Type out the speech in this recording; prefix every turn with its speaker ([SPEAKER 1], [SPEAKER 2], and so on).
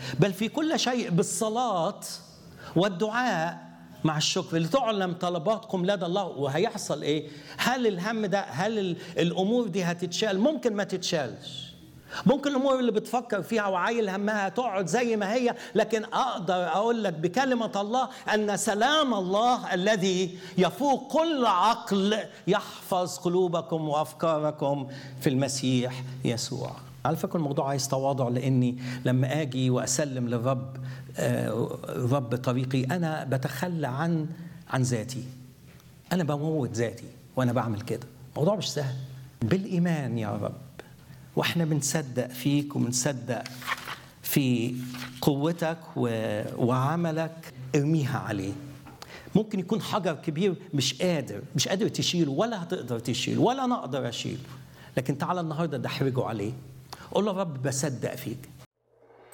[SPEAKER 1] بل في كل شيء بالصلاة والدعاء مع الشكر لتعلم طلباتكم لدى الله وهيحصل ايه هل الهم ده هل الامور دي هتتشال ممكن ما تتشالش ممكن الامور اللي بتفكر فيها وعايل همها تقعد زي ما هي لكن اقدر اقول لك بكلمه الله ان سلام الله الذي يفوق كل عقل يحفظ قلوبكم وافكاركم في المسيح يسوع على فكره الموضوع عايز تواضع لاني لما اجي واسلم للرب رب طريقي انا بتخلى عن عن ذاتي انا بموت ذاتي وانا بعمل كده الموضوع مش سهل بالايمان يا رب واحنا بنصدق فيك وبنصدق في قوتك وعملك ارميها عليه ممكن يكون حجر كبير مش قادر مش قادر تشيله ولا هتقدر تشيله ولا انا اقدر اشيله لكن تعالى النهارده ده احرجه عليه قول له رب بصدق فيك